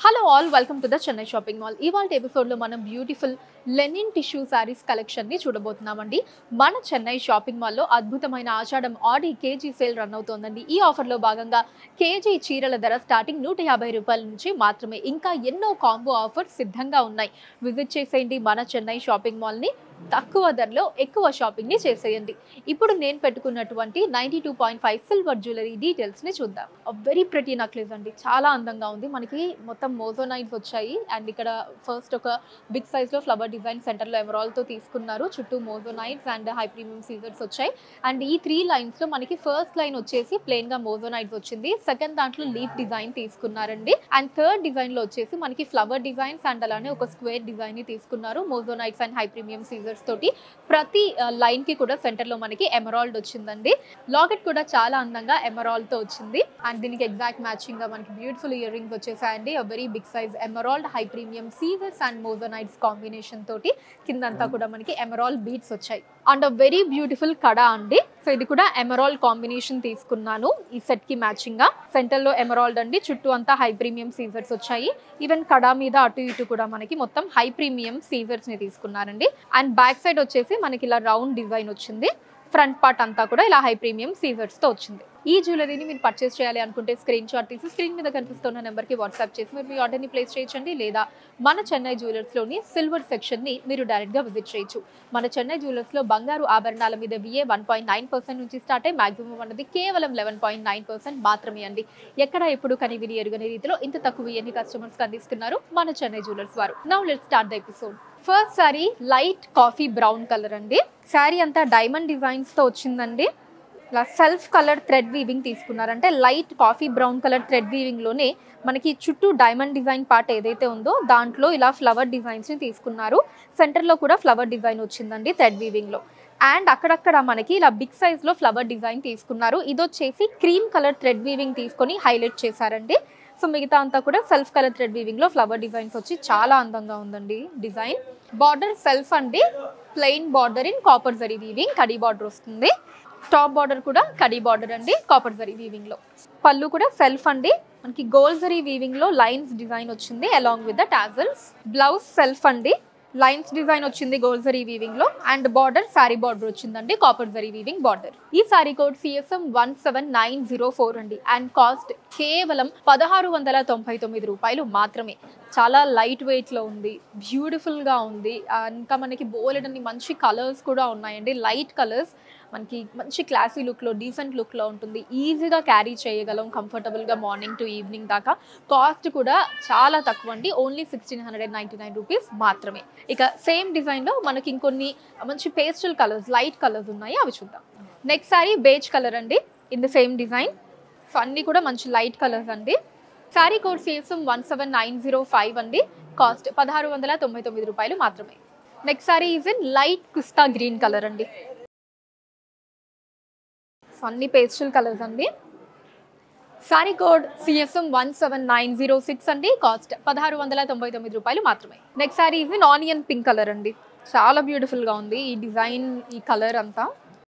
hello all welcome to the Chennai shopping mall ఇవాళ ఎపిసోడ్లో మనం బ్యూటిఫుల్ లెనిన్ టిష్యూ శారీస్ కలెక్షన్ని చూడబోతున్నామండి మన చెన్నై షాపింగ్ మాల్లో అద్భుతమైన Ashadam Aadi KG sale run అవుతోందండి ఈ ఆఫర్లో భాగంగా కేజీ చీరల ధర స్టార్టింగ్ నూట యాభై రూపాయల నుంచి మాత్రమే ఇంకా ఎన్నో కాంబో ఆఫర్స్ సిద్ధంగా ఉన్నాయి విజిట్ చేసేయండి మన చెన్నై షాపింగ్ మాల్ని తక్కువ ధరలో ఎక్కువ షాపింగ్ని చేసేయండి ఇప్పుడు నేను పెట్టుకున్నటువంటి ninety two point five silver jewellery డీటెయిల్స్ని చూద్దాం వెరీ ప్రెటీ నక్లెస్ అండి చాలా అందంగా ఉంది మనకి మొత్తం మోజోనైట్స్ వచ్చాయి అండ్ ఇక్కడ ఫస్ట్ ఒక బిగ్ సైజ్లో ఫ్లవర్ డిజైన్ సెంటర్లో ఎమరాల్తో తీసుకున్నారు చుట్టూ మోజోనైట్స్ అండ్ హై ప్రీమియం సీజర్స్ వచ్చాయి అండ్ ఈ త్రీ లైన్స్లో మనకి ఫస్ట్ లైన్ వచ్చేసి ప్లెయిన్గా మోజోనైట్స్ వచ్చింది సెకండ్ దాంట్లో లీఫ్ డిజైన్ తీసుకున్నారండి అండ్ థర్డ్ డిజైన్లో వచ్చేసి మనకి ఫ్లవర్ డిజైన్స్ అండ్ అలానే ఒక స్క్వేర్ డిజైన్ని తీసుకున్నారు మోజోనైట్స్ అండ్ హై ప్రీమియం సీజర్స్ తోటి ప్రతి లైన్ కి కూడా సెంటర్ లో మనకి ఎమరాల్డ్ వచ్చిందండి లాకెట్ కూడా చాలా అందంగా ఎమరాల్డ్ తో వచ్చింది అండ్ దీనికి ఎగ్జాక్ట్ మ్యాచింగ్ గా మనకి బ్యూటిఫుల్ ఇయర్ రింగ్స్ వచ్చేసాయండి very big size emerald high premium సీజర్స్ అండ్ మోజోనైట్స్ కాంబినేషన్ తోటి కిందంతా కూడా మనకి ఎమరాల్డ్ బీట్స్ వచ్చాయి అండ్ వెరీ బ్యూటిఫుల్ కడా అండి సో ఇది కూడా ఎమరాల్డ్ కాంబినేషన్ తీసుకున్నాను ఈ సెట్ కి మ్యాచింగ్ గా సెంటర్ లో ఎమరాల్డ్ అండి చుట్టూ అంతా హై ప్రీమియం సీజర్స్ వచ్చాయి ఈవెన్ కడా మీద అటు ఇటు కూడా మనకి మొత్తం హై ప్రీమియం సీజర్స్ ని తీసుకున్నారండి అండ్ బ్యాక్ సైడ్ వచ్చేసి మనకి ఇలా రౌండ్ డిజైన్ వచ్చింది ఫ్రంట్ పార్ట్ అంతా కూడా ఇలా హై ప్రీమియం సీజర్స్ తో వచ్చింది ఈ జ్యువెలరీని మీరు పర్చేస్ చేయాలి అనుకుంటే స్క్రీన్ షాట్ తీసి స్క్రీన్ మీద కనిపిస్తున్న నెంబర్కి వాట్సాప్ చేసి మీరు మీ ఆర్డర్ని ప్లేస్ చేయొచ్చండి లేదా మన చెన్నై జ్యువెలర్స్లోని సిల్వర్ సెక్షన్ని మీరు డైరెక్ట్గా విజిట్ చేయొచ్చు మన చెన్నై జ్యువెలర్స్లో బంగారు ఆభరణాల మీద VA one point nine percent నుంచి స్టార్ట్ అయ్యి మాక్సిమం అన్నది కేవలం లెవెన్ పాయింట్ నైన్ పర్సెంట్ మాత్రమే అండి ఎక్కడ ఎప్పుడు కని విని ఎరుగని రీతిలో ఇంత తక్కువ ఎన్ని కస్టమర్స్ అందిస్తున్నారు మన చెన్నై జ్యువెలర్స్ వారు now let start the episode first sari light coffee brown colour అండి శారీ అంతా డైమండ్ డిజైన్స్తో వచ్చిందండి ఇలా సెల్ఫ్ కలర్ థ్రెడ్ వీవింగ్ తీసుకున్నారంటే light coffee brown colour thread వీవింగ్లోనే మనకి చుట్టూ డైమండ్ డిజైన్ పార్ట్ ఏదైతే ఉందో దాంట్లో ఇలా ఫ్లవర్ డిజైన్స్ని తీసుకున్నారు సెంటర్లో కూడా ఫ్లవర్ డిజైన్ వచ్చిందండి థ్రెడ్ వీవింగ్లో అండ్ అక్కడక్కడ మనకి ఇలా బిగ్ సైజ్లో ఫ్లవర్ డిజైన్ తీసుకున్నారు ఇది వచ్చేసి క్రీమ్ కలర్ థ్రెడ్ వీవింగ్ తీసుకొని హైలైట్ చేశారండి సో మిగతా అంతా కూడా సెల్ఫ్ కలర్ థ్రెడ్ వీవింగ్లో ఫ్లవర్ డిజైన్స్ వచ్చి చాలా అందంగా ఉందండి డిజైన్ బార్డర్ సెల్ఫ్ అండి plain border in copper zari weaving khadi border వస్తుంది టాప్ బార్డర్ కూడా కడీ బార్డర్ అండి కాపర్ జరీ వీవింగ్ లో పళ్ళు కూడా సెల్ఫ్ అండి మనకి గోల్డ్ జరీ వీవింగ్ లో లైన్స్ డిజైన్ వచ్చింది along with the tassels blouse self అండి లైన్స్ డిజైన్ వచ్చింది గోల్డ్ జరీ వీవింగ్ లో అండ్ బార్డర్ సారీ బార్డర్ వచ్చిందండి కాపర్ జరీ వీవింగ్ బార్డర్ ఈ sari code CSM one seven nine zero four అండి అండ్ కాస్ట్ కేవలం పదహారు వందల తొంభై తొమ్మిది రూపాయలు మాత్రమే చాలా లైట్ వెయిట్ లో ఉంది బ్యూటిఫుల్ గా ఉంది ఆ, ఇంకా మనకి బోలెడన్ని మంచి కలర్స్ కూడా ఉన్నాయండి లైట్ కలర్స్ మనకి మంచి క్లాసీ లుక్లో డీసెంట్ లుక్లో ఉంటుంది ఈజీగా క్యారీ చేయగలం కంఫర్టబుల్గా మార్నింగ్ టు ఈవినింగ్ దాకా కాస్ట్ కూడా చాలా తక్కువ అండి only sixteen hundred ninety nine rupees మాత్రమే ఇక సేమ్ డిజైన్లో మనకి ఇంకొన్ని మంచి పేస్టల్ కలర్స్ లైట్ కలర్స్ ఉన్నాయి అవి చూద్దాం నెక్స్ట్ సారీ బేజ్ కలర్ అండి in the same design so అన్నీ కూడా మంచి లైట్ కలర్స్ అండి sari code CSM one seven nine zero five అండి కాస్ట్ పదహారు వందల తొంభై తొమ్మిది రూపాయలు మాత్రమే next sari is in light కుస్తా గ్రీన్ కలర్ అండి సో అన్ని పేస్టల్ కలర్స్ అండి sari code CSM one seven nine zero six అండి కాస్ట్ పదహారు వందల తొంభై తొమ్మిది రూపాయలు మాత్రమే next sari is in onion pink colour అండి చాలా బ్యూటిఫుల్గా ఉంది ఈ డిజైన్ ఈ కలర్ అంతా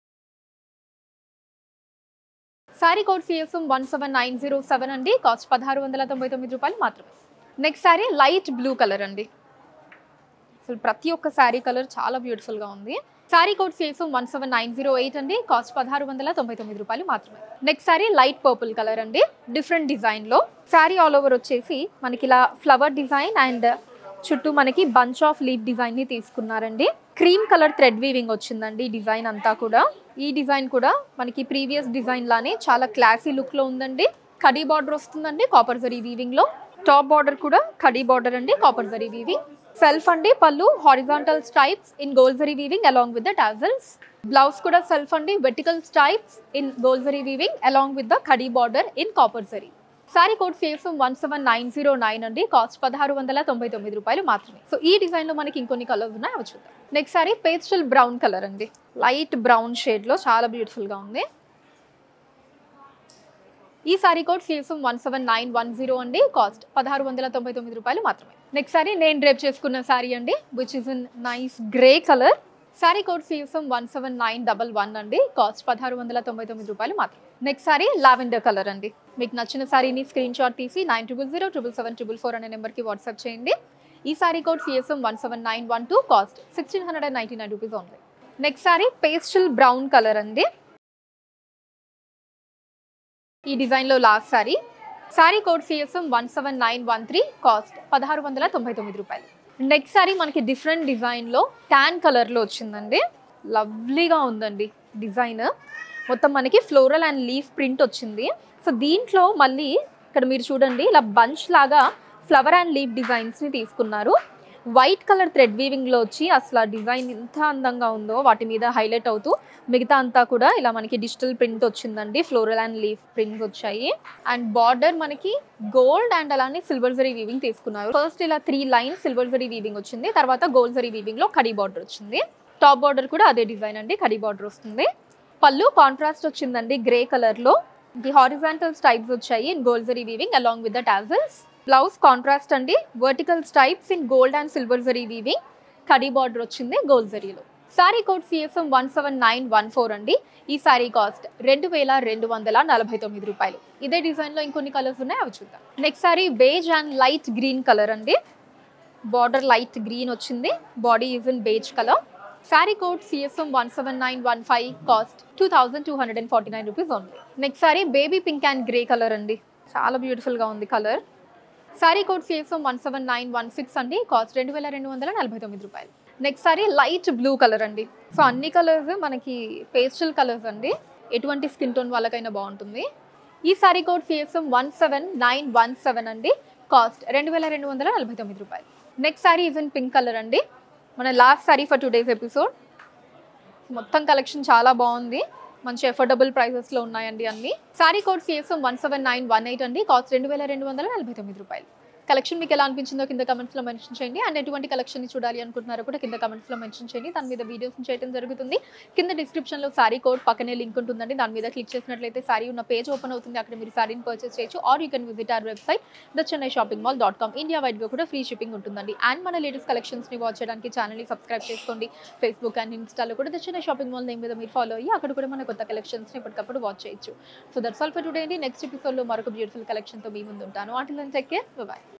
sari code CSM one seven nine zero seven అండి కాస్ట్ పదహారు వందల తొంభై తొమ్మిది రూపాయలు మాత్రమే next sari light blue colour అండి అసలు ప్రతి ఒక్క శారీ కలర్ చాలా బ్యూటిఫుల్గా ఉంది sari code sales one seven nine zero eight అండి కాస్ట్ పదహారు వందల తొంభై తొమ్మిది రూపాయలు మాత్రమే next sari light purple colour అండి డిఫరెంట్ డిజైన్లో శారీ ఆల్ ఓవర్ వచ్చేసి మనకి ఇలా ఫ్లవర్ డిజైన్ అండ్ చుట్టూ మనకి బంచ్ ఆఫ్ లీవ్ డిజైన్ ని తీసుకున్నారండి క్రీమ్ కలర్ థ్రెడ్ వీవింగ్ వచ్చిందండి ఈ డిజైన్ అంతా కూడా ఈ డిజైన్ కూడా మనకి ప్రీవియస్ డిజైన్ లానే చాలా క్లాసీ లుక్ లో ఉందండి కడీ బార్డర్ వస్తుందండి కాపర్ జరీ వీవింగ్ లో టాప్ బార్డర్ కూడా కడీ బార్డర్ అండి కాపర్ జరీ వీవింగ్ సెల్ఫ్ అండి pallu horizontal stripes in gold zari weaving along with the tassels blouse కూడా సెల్ఫ్ అండి vertical stripes in gold zari weaving along with the కడీ border in copper zari sari code sales one seven nine zero nine అండి cost పదహారు వందల తొంభై తొమ్మిది రూపాయలు మాత్రమే సో ఈ డిజైన్లో మనకి ఇంకొన్ని కలర్స్ ఉన్నాయి అవి చూద్దాం next sari pastel brown colour అండి లైట్ బ్రౌన్ షేడ్లో చాలా బ్యూటిఫుల్గా ఉంది ఈ sari code CSM one seven nine one zero అండి కాస్ట్ పదహారు వందల తొంభై తొమ్మిది రూపాయలు మాత్రమే నెక్స్ట్ సారీ నేను డ్రేప్ చేసుకున్న సారీ అండి which is in nice grey colour sari code CSM one seven nine double one అండి కాస్ట్ పదహారు వందల తొంభై తొమ్మిది రూపాయలు మాత్రం నెక్స్ట్ సారీ లావెండర్ కలర్ అండి మీకు నచ్చిన శారీని స్క్రీన్ షాట్ తీసి nine triple zero triple seven triple four అనే నెంబర్కి వాట్సాప్ చేయండి ఈ sari code CSM one seven nine one two cost sixteen hundred and ninety nine rupees ఉంది next sari pastel brown colour అండి ఈ డిజైన్లో last sari sari code CSM one seven nine one three cost పదహారు వందల తొంభై తొమ్మిది రూపాయలు నెక్స్ట్ సారీ మనకి డిఫరెంట్ డిజైన్లో ట్యాన్ కలర్లో వచ్చిందండి లవ్లీగా ఉందండి డిజైన్ మొత్తం మనకి ఫ్లోరల్ అండ్ లీఫ్ ప్రింట్ వచ్చింది సో దీంట్లో మళ్ళీ ఇక్కడ మీరు చూడండి ఇలా బంచ్ లాగా ఫ్లవర్ అండ్ లీఫ్ డిజైన్స్ని తీసుకున్నారు వైట్ కలర్ థ్రెడ్ వీవింగ్లో వచ్చి అసలు ఆ డిజైన్ ఎంత అందంగా ఉందో వాటి మీద హైలైట్ అవుతూ మిగతా అంతా కూడా ఇలా మనకి డిజిటల్ ప్రింట్ వచ్చిందండి ఫ్లోరల్ అండ్ లీఫ్ ప్రింట్స్ వచ్చాయి అండ్ బార్డర్ మనకి గోల్డ్ అండ్ అలానే సిల్వర్ జరీ వీవింగ్ తీసుకున్నారు ఫస్ట్ ఇలా three lines silver zari weaving వచ్చింది తర్వాత గోల్డ్ జరీ వీవింగ్లో కడీ బార్డర్ వచ్చింది టాప్ బార్డర్ కూడా అదే డిజైన్ అండి కడీ బార్డర్ వస్తుంది పళ్ళు కాంట్రాస్ట్ వచ్చిందండి గ్రే కలర్లో ది హారిజాంటల్ స్టైప్స్ వచ్చాయి in gold zari weaving along with the tassels blouse contrast అండి vertical stripes in gold and silver zari weaving khadi border వచ్చింది గోల్డ్ జరీలో sari code CSM one seven nine one four అండి ఈ సారీ కాస్ట్ రెండు వేల రెండు వందల నలభై తొమ్మిది రూపాయలు ఇదే డిజైన్లో ఇంకొన్ని కలర్స్ ఉన్నాయి అవి చూద్దాం next sari beige and light green colour అండి బార్డర్ లైట్ గ్రీన్ వచ్చింది body is in beige colour sari code CSM one seven nine one five cost two thousand two hundred and forty nine rupees only next sari baby pink and grey colour అండి చాలా బ్యూటిఫుల్గా ఉంది colour sari code CSM one seven nine one six అండి cost రెండు వేల రెండు వందల నలభై తొమ్మిది రూపాయలు next sari light blue colour అండి సో అన్ని కలర్స్ మనకి పేస్టల్ కలర్స్ అండి ఎటువంటి స్కిన్ టోన్ వాళ్ళకైనా బాగుంటుంది ఈ sari code CSM one seven nine one seven అండి కాస్ట్ రెండు వేల రెండు వందల నలభై తొమ్మిది రూపాయలు next sari is in pink colour అండి మన last sari for today's episode మొత్తం కలెక్షన్ చాలా బాగుంది మంచి అఫోర్డబుల్ ప్రైసెస్లో ఉన్నాయండి అన్ని sari code CSM one seven nine one eight అండి కాస్ట్ రెండు వేల రెండు వందల నలభై తొమ్మిది రూపాయలు కలెక్షన్ మీకు ఎలా అనిపించిందో కింద కమెంట్స్లో మెన్షన్ చేయండి అండ్ ఎటువంటి కలెక్షన్ చూడాలి అనుకుంటున్నారో కూడా కింద కమెంట్స్లో మెన్షన్ చేయండి దాని మీద వీడియోస్ చేయడం జరుగుతుంది కింద డిస్క్రిప్షన్లో సారీ కోడ్ పక్కనే లింక్ ఉంటుందండి దాని మీద క్లిక్ చేసినట్లయితే సారీ ఉన్న పేజ్ ఓపెన్ అవుతుంది అక్కడ మీరు సారీని పర్చేస్ చేయొచ్చు or you can visit our website the Chennai shopping mall dot com India వైడ్గా కూడా ఫ్రీ షిప్పింగ్ ఉంటుందండి అండ్ మన లేటెస్ట్ కలెక్షన్స్ని వాచ్ చేయడానికి ఛానల్ని సబ్స్క్రైబ్ చేసుకోండి ఫేస్బుక్ అండ్ ఇన్స్టాలో కూడా the Chennai shopping mall name మీద మీరు ఫాలో అయ్యి అక్కడ కూడా మన కొత్త కలెక్షన్స్ని ఎప్పటికప్పుడు వాచ్ చేయొచ్చు so that's all for today అండి నెక్స్ట్ ఎపిసోడ్లో మరొక బ్యూటిఫుల్ కలెక్షన్తో మీ ముందు ఉంటాను వాటిలో చెక్ కేర్ బాయ్